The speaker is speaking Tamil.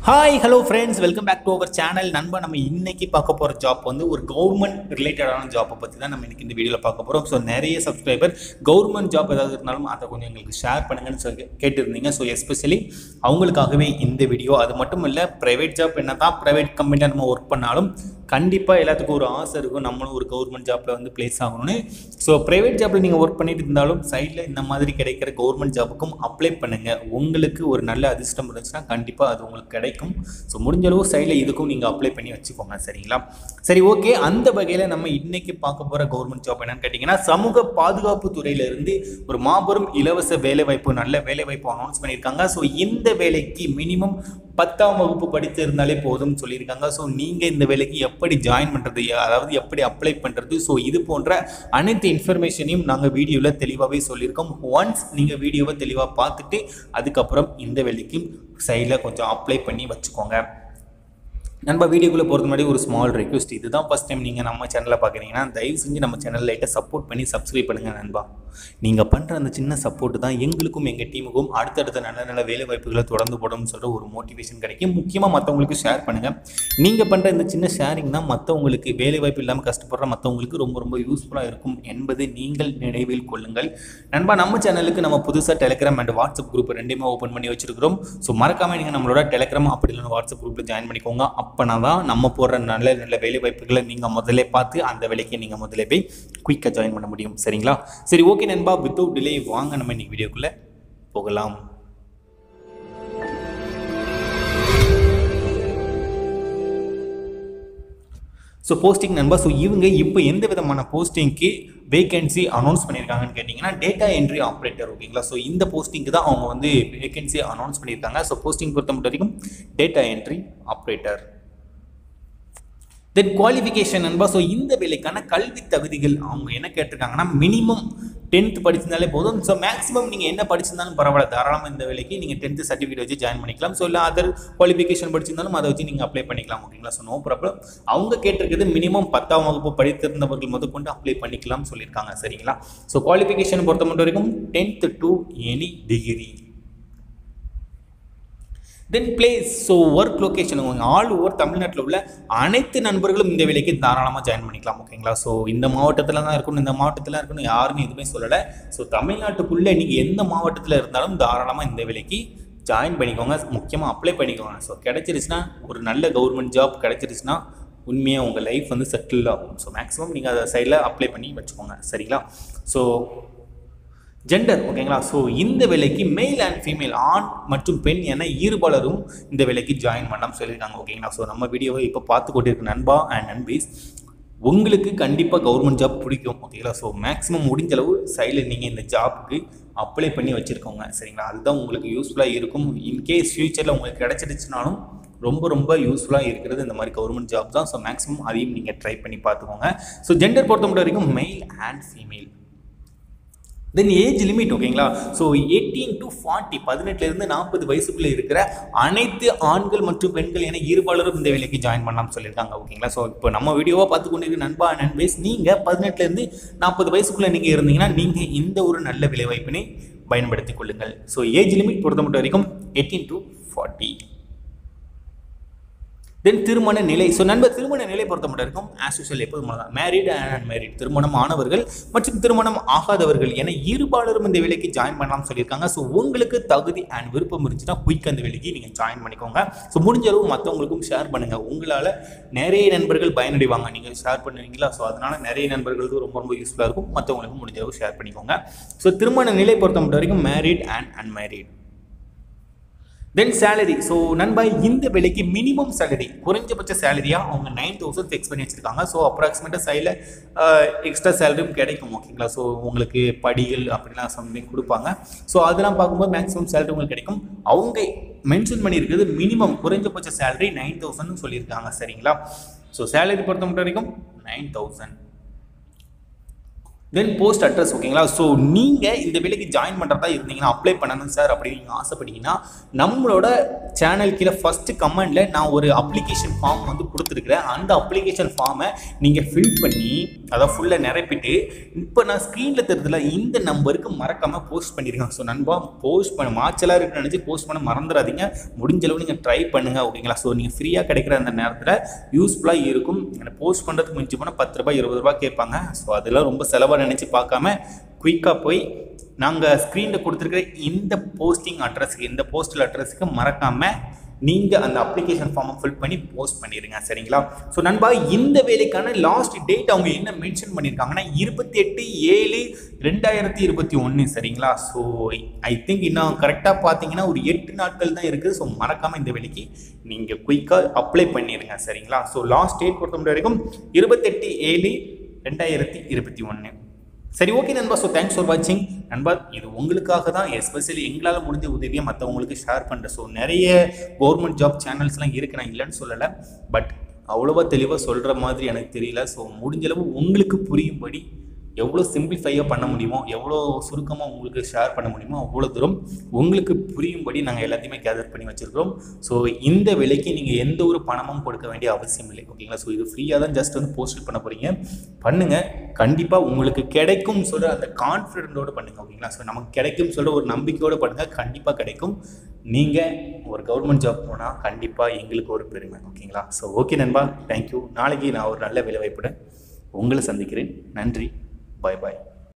hi hello friends welcome back to our channel நண்பா நம்ம இன்னைக்கு பார்க்க போகிற ஜாப் வந்து ஒரு கவர்மெண்ட் ரிலேட்டடான ஜாப்பை பற்றி தான் நம்ம இன்னைக்கு இந்த வீடியோவில் பார்க்க போகிறோம் ஸோ நிறைய சப்ஸ்கிரைபர் கவர்மெண்ட் ஜாப் ஏதாவது இருந்தாலும் அதை கொஞ்சம் எங்களுக்கு ஷேர் பண்ணுங்கன்னு சொல்லி கேட்டிருந்தீங்க ஸோ எஸ்பெஷலி அவங்களுக்காகவே இந்த வீடியோ அது மட்டும் இல்லை ப்ரைவேட் ஜாப் என்ன தான் ப்ரைவேட் கம்பெனியில் நம்ம ஒர்க் பண்ணாலும் கண்டிப்பாக எல்லாத்துக்கும் ஒரு ஆசை இருக்கும் நம்மளும் ஒரு கவர்மெண்ட் ஜாப்பில் வந்து ப்ளேஸ் ஆகணும்னு ஸோ ப்ரைவேட் ஜாப்பில் நீங்கள் ஒர்க் பண்ணிட்டு இருந்தாலும் சைடில் இந்த மாதிரி கிடைக்கிற கவர்மெண்ட் ஜாப்புக்கும் அப்ளை பண்ணுங்கள் உங்களுக்கு ஒரு நல்ல அதிர்ஷ்டம் இருந்துச்சுன்னா கண்டிப்பாக அது உங்களுக்கு கிடைக்கும் ஸோ முடிஞ்ச அளவு சைடில் இதுக்கும் நீங்கள் அப்ளை பண்ணி வச்சுக்கோங்க சரிங்களா சரி ஓகே அந்த வகையில் நம்ம இன்னைக்கு பார்க்க போகிற கவர்மெண்ட் ஜாப் என்னன்னு கேட்டிங்கன்னா சமூக பாதுகாப்பு துறையிலிருந்து ஒரு மாபெரும் இலவச வேலைவாய்ப்பு நல்ல வேலைவாய்ப்பு அனௌன்ஸ் பண்ணியிருக்காங்க ஸோ இந்த வேலைக்கு மினிமம் பத்தாம் வகுப்பு படித்து இருந்தாலே போதும்னு சொல்லியிருக்காங்க ஸோ நீங்கள் இந்த வேலைக்கு எப்படி ஜாயின் பண்ணுறது அதாவது எப்படி அப்ளை பண்ணுறது ஸோ இது போன்ற அனைத்து இன்ஃபர்மேஷனையும் நாங்கள் வீடியோவில் தெளிவாகவே சொல்லியிருக்கோம் ஒன்ஸ் நீங்கள் வீடியோவை தெளிவாக பார்த்துட்டு அதுக்கப்புறம் இந்த வேலைக்கு சைடில் கொஞ்சம் அப்ளை பண்ணி வச்சுக்கோங்க நண்பா வீடியோக்குள்ளே போகிறது முன்னாடி ஒரு ஸ்மால் ரெக்வஸ்ட் இதுதான் ஃபஸ்ட் டைம் நீங்கள் நம்ம சேனலில் பார்க்குறீங்கன்னா தயவு செஞ்சு நம்ம சேனல் லைட்டாக சப்போர்ட் பண்ணி சப்ஸ்கிரைப் பண்ணுங்கள் நண்பா நீங்கள் பண்ணுற அந்த சின்ன சப்போர்ட் தான் எங்களுக்கும் எங்கள் டீமுக்கும் அடுத்தடுத்த நல்ல நல்ல வேலை வாய்ப்புகளை தொடர்ந்து போடணும்னு சொல்கிற ஒரு மோட்டிவேஷன் கிடைக்கும் முக்கியமாக மற்றவங்களுக்கு ஷேர் பண்ணுங்கள் நீங்கள் பண்ணுற இந்த சின்ன ஷேரிங் தான் மற்றவங்களுக்கு வேலை வாய்ப்பு இல்லாமல் கஷ்டப்படுற மற்றவங்களுக்கு ரொம்ப ரொம்ப யூஸ்ஃபுல்லாக இருக்கும் என்பது நீங்கள் நினைவில் கொள்ளுங்கள் நண்பா நம்ம சேனலுக்கு நம்ம புதுசாக டெலிகிராம் அண்ட் வாட்ஸ்அப் குரூப் ரெண்டுமே ஓப்பன் பண்ணி வச்சிருக்கிறோம் ஸோ மறக்காமல் நீங்கள் நம்மளோட டெலிகிராம் அப்படி இல்லைன்னா வாட்ஸ்அப் குரூப்பில் ஜாயின் பண்ணிக்கோங்க அப்போனா தான் நம்ம போடுற நல்ல நல்ல வேலை வாய்ப்புகளை நீங்கள் முதல்ல பார்த்து அந்த வேலைக்கு நீங்கள் முதல்ல போய் குயிக்காக ஜாயின் பண்ண முடியும் சரிங்களா சரி ஓகே நண்பா வித்தவுட் டிலே வாங்க நம்ம இன்னைக்கு வீடியோக்குள்ளே போகலாம் ஸோ போஸ்டிங் நண்பா ஸோ இவங்க இப்போ எந்த விதமான போஸ்டிங்க்கு வேகன்சி அனௌன்ஸ் பண்ணியிருக்காங்கன்னு கேட்டிங்கன்னா டேட்டா என்ட்ரி ஆப்ரேட்டர் ஓகேங்களா ஸோ இந்த போஸ்டிங்க்கு தான் அவங்க வந்து வேகன்சி அனௌன்ஸ் பண்ணியிருக்காங்க ஸோ போஸ்டிங் பொறுத்த மட்டும் வரைக்கும் data entry operator then qualification நண்பா ஸோ இந்த வேலைக்கான கல்வி தகுதிகள் அவங்க என்ன கேட்டிருக்காங்கன்னா மினிமம் டென்த் படிச்சிருந்தாலே போதும் ஸோ மேக்ஸிமம் நீங்கள் என்ன படிச்சிருந்தாலும் பரவாயில்ல தாராளமாக இந்த வேலைக்கு நீங்கள் டென்த்து சர்டிஃபிகேட் வச்சு ஜாயின் பண்ணிக்கலாம் ஸோ இல்லை அதர் குவாலிஃபிகேஷன் படிச்சிருந்தாலும் அதை வச்சு நீங்கள் அப்ளை பண்ணிக்கலாம் ஓகேங்களா ஸோ நோ ப்ராப்ளம் அவங்க கேட்டிருக்கிறது மினிமம் பத்தாம் வகுப்பு படித்திருந்தவர்கள் முதற்கொண்டு அப்ளை பண்ணிக்கலாம் சொல்லியிருக்காங்க சரிங்களா ஸோ குவாலிஃபிகேஷன் பொறுத்த மட்டும் வரைக்கும் tenth to any degree then place so work location all over தமிழ்நாட்டில் உள்ள அனைத்து நண்பர்களும் இந்த வேலைக்கு தாராளமாக ஜாயின் பண்ணிக்கலாம் ஓகேங்களா ஸோ இந்த மாவட்டத்தில் தான் இருக்கணும் இந்த மாவட்டத்தில் இருக்கணும் யாருமே எதுவுமே சொல்லலை ஸோ தமிழ்நாட்டுக்குள்ளே நீங்கள் எந்த மாவட்டத்தில் இருந்தாலும் தாராளமாக இந்த வேலைக்கு ஜாயின் பண்ணிக்கோங்க முக்கியமாக அப்ளை பண்ணிக்கோங்க ஸோ கிடைச்சிருச்சுன்னா ஒரு நல்ல கவர்மெண்ட் ஜாப் கிடைச்சிருச்சுன்னா உண்மையாக உங்கள் லைஃப் வந்து செட்டில் ஆகும் ஸோ மேக்ஸிமம் நீங்கள் அதை சைடில் அப்ளை பண்ணி வச்சுக்கோங்க சரிங்களா ஸோ ஜெண்டர் ஓகேங்களா ஸோ இந்த வேலைக்கு மேல் அண்ட் ஃபீமேல் ஆண் மற்றும் பெண் என இருபாலரும் இந்த வேலைக்கு ஜாயின் பண்ணலாம் சொல்லியிருக்காங்க ஓகேங்களா ஸோ நம்ம வீடியோவை இப்போ பார்த்து கொண்டிருக்க நண்பா அண்ட் நண்பீஸ் உங்களுக்கு கண்டிப்பாக கவர்மெண்ட் ஜாப் பிடிக்கும் ஓகேங்களா ஸோ மேக்ஸிமம் முடிஞ்ச அளவு சைடில் நீங்கள் இந்த ஜாப்புக்கு அப்ளை பண்ணி வச்சுருக்கோங்க சரிங்களா அதுதான் உங்களுக்கு யூஸ்ஃபுல்லாக இருக்கும் இன்கேஸ் ஃப்யூச்சரில் உங்களுக்கு கிடச்சிருச்சுனாலும் ரொம்ப ரொம்ப யூஸ்ஃபுல்லாக இருக்கிறது இந்த மாதிரி கவர்மெண்ட் ஜாப் தான் ஸோ மேக்ஸிமம் அதையும் நீங்கள் ட்ரை பண்ணி பார்த்துக்கோங்க ஸோ ஜெண்டர் பொறுத்த மட்டும் வரைக்கும் male and female then age limit ஓகேங்களா ஸோ எயிட்டீன் டு ஃபார்ட்டி பதினெட்டுலேருந்து நாற்பது வயசுக்குள்ளே இருக்கிற அனைத்து ஆண்கள் மற்றும் பெண்கள் என இருபாலரும் இந்த வேலைக்கு ஜாயின் பண்ணலாம்னு சொல்லியிருக்காங்க ஓகேங்களா ஸோ இப்போ நம்ம வீடியோவாக பார்த்து கொண்டிருக்க நண்பா நண்பேஸ் நீங்கள் பதினெட்டுலேருந்து நாற்பது வயசுக்குள்ளே நீங்கள் இருந்தீங்கன்னா நீங்கள் இந்த ஒரு நல்ல விளைவாய்ப்பினை பயன்படுத்திக் கொள்ளுங்கள் ஸோ ஏஜ் லிமிட் பொறுத்த மட்டும் வரைக்கும் எயிட்டீன் டு ஃபார்ட்டி தென் திருமண நிலை ஸோ நண்பர் திருமண நிலை பொறுத்த மட்டும் இருக்கும் ஆஸ் யூஸ்வல் எப்போதும் மேரிட் அண்ட் அன்மேரிட் திருமணம் ஆனவர்கள் மற்றும் திருமணம் ஆகாதவர்கள் என இருபாலரும் இந்த வேலைக்கு ஜாயின் பண்ணலாம் சொல்லியிருக்காங்க ஸோ உங்களுக்கு தகுதி அண்ட் விருப்பம் இருந்துச்சுன்னா குயிக் அந்த வேலைக்கு நீங்கள் ஜாயின் பண்ணிக்கோங்க ஸோ முடிஞ்ச அளவு மற்றவங்களுக்கும் ஷேர் பண்ணுங்கள் உங்களால் நிறைய நண்பர்கள் பயனடைவாங்க நீங்கள் ஷேர் பண்ணுவீங்களா ஸோ அதனால் நிறைய நண்பர்களுக்கு ரொம்ப ரொம்ப யூஸ்ஃபுல்லாக இருக்கும் மற்றவங்களுக்கும் முடிஞ்ச அளவு ஷேர் பண்ணிக்கோங்க ஸோ திருமண நிலை பொறுத்த மட்டும் வரைக்கும் married and unmarried then salary so நண்பா இந்த விலைக்கு மினிமம் சேலரி குறைஞ்சபட்ச சேலரியாக அவங்க நைன் தௌசண்ட் ஃபிக்ஸ் பண்ணி வச்சுருக்காங்க ஸோ அப்ராக்சிமேட்டாக சைடில் எக்ஸ்ட்ரா சேலரியும் கிடைக்கும் ஓகேங்களா ஸோ உங்களுக்கு படிகள் அப்படிலாம் சம்திங் கொடுப்பாங்க ஸோ அதெல்லாம் பார்க்கும்போது மேக்ஸிமம் சேலரி உங்களுக்கு கிடைக்கும் அவங்க மென்ஷன் பண்ணியிருக்கிறது மினிமம் குறைஞ்சபட்ச சேலரி நைன் தௌசண்ட்னு சொல்லியிருக்காங்க சரிங்களா ஸோ சேலரி பொறுத்த மட்டும் வரைக்கும் nine thousand then post address ஓகேங்களா ஸோ நீங்கள் இந்த வேலைக்கு ஜாயின் பண்ணுறதா இருந்தீங்கன்னா அப்ளை பண்ணணும் சார் அப்படின்னு நீங்கள் ஆசைப்பட்டீங்கன்னா நம்மளோட சேனல் கீழே ஃபஸ்ட்டு கமெண்டில் நான் ஒரு அப்ளிகேஷன் ஃபார்ம் வந்து கொடுத்துருக்குறேன் அந்த அப்ளிகேஷன் ஃபார்மை நீங்கள் ஃபில் பண்ணி அதை ஃபுல்லாக நிரப்பிட்டு இப்போ நான் ஸ்க்ரீனில் தெரிஞ்சதில்ல இந்த நம்பருக்கு மறக்காமல் போஸ்ட் பண்ணிடுங்க ஸோ நண்பா போஸ்ட் பண்ண மாச்சலாக இருக்குன்னு நினச்சி போஸ்ட் பண்ண மறந்துடாதீங்க முடிஞ்ச அளவு நீங்கள் ட்ரை பண்ணுங்கள் ஓகேங்களா ஸோ நீங்கள் ஃப்ரீயாக கிடைக்கிற அந்த நேரத்தில் யூஸ்ஃபுல்லாக இருக்கும் போஸ்ட் பண்ணுறதுக்கு மிஞ்சி போனால் பத்து ரூபாய் இருபது ரூபாய் கேட்பாங்க ஸோ அதெல்லாம் ரொம்ப செலவாக நினச்சி பார்க்காம குயிக்காக போய் நாங்கள் ஸ்க்ரீனில் கொடுத்துருக்கிற இந்த போஸ்டிங் அட்ரஸுக்கு இந்த போஸ்டல் அட்ரஸுக்கு மறக்காமல் நீங்கள் அந்த அப்ளிகேஷன் ஃபார்மை ஃபில் பண்ணி போஸ்ட் பண்ணிடுங்க சரிங்களா ஸோ நண்பா இந்த வேலைக்கான லாஸ்ட் டேட் அவங்க என்ன மென்ஷன் பண்ணியிருக்காங்கன்னா இருபத்தி எட்டு ஏழு ரெண்டாயிரத்தி இருபத்தி ஒன்று சரிங்களா ஸோ ஐ திங்க் இன்னும் கரெக்டாக பார்த்தீங்கன்னா ஒரு எட்டு நாட்கள் தான் இருக்குது ஸோ மறக்காமல் இந்த வேலைக்கு நீங்கள் குயிக்காக அப்ளை பண்ணிடுங்க சரிங்களா ஸோ லாஸ்ட் டேட் பொறுத்த மட்டும் வரைக்கும் இருபத்தெட்டு ஏழு ரெண்டாயிரத்தி இருபத்தி ஒன்று சரி ஓகே நண்பா ஸோ தேங்க்ஸ் ஃபார் வாட்சிங் நண்பா இது உங்களுக்காக தான் எஸ்பெஷலி எங்களால் முடிஞ்ச உதவியை மற்றவங்களுக்கு ஷேர் பண்ணுறேன் ஸோ நிறைய கவர்மெண்ட் ஜாப் சேனல்ஸ்லாம் இருக்கு நான் இல்லைன்னு சொல்லலை பட் அவ்வளோவா தெளிவாக சொல்கிற மாதிரி எனக்கு தெரியல ஸோ முடிஞ்சளவு உங்களுக்கு புரியும்படி எவ்வளோ சிம்பிளிஃபையாக பண்ண முடியுமோ எவ்வளோ சுருக்கமாக உங்களுக்கு ஷேர் பண்ண முடியுமோ அவ்வளோ தூரம் உங்களுக்கு புரியும்படி நாங்கள் எல்லாத்தையுமே கேதர் பண்ணி வச்சுருக்கிறோம் ஸோ இந்த விலைக்கு நீங்கள் எந்த ஒரு பணமும் கொடுக்க வேண்டிய அவசியம் இல்லை ஓகேங்களா ஸோ இது ஃப்ரீயாக தான் ஜஸ்ட் வந்து போஸ்ட் பண்ண போகிறீங்க பண்ணுங்கள் கண்டிப்பாக உங்களுக்கு கிடைக்கும் சொல்கிற அந்த கான்ஃபிடென்ட்டோடு பண்ணுங்கள் ஓகேங்களா ஸோ நமக்கு கிடைக்கும் சொல்கிற ஒரு நம்பிக்கையோடு பண்ணுங்கள் கண்டிப்பாக கிடைக்கும் நீங்கள் ஒரு கவர்மெண்ட் ஜாப் போனால் கண்டிப்பாக எங்களுக்கு ஒரு பெருமை ஓகேங்களா ஸோ ஓகே நண்பா தேங்க்யூ நாளைக்கு நான் ஒரு நல்ல வேலை வாய்ப்புடன் உங்களை சந்திக்கிறேன் நன்றி பாய் பாய்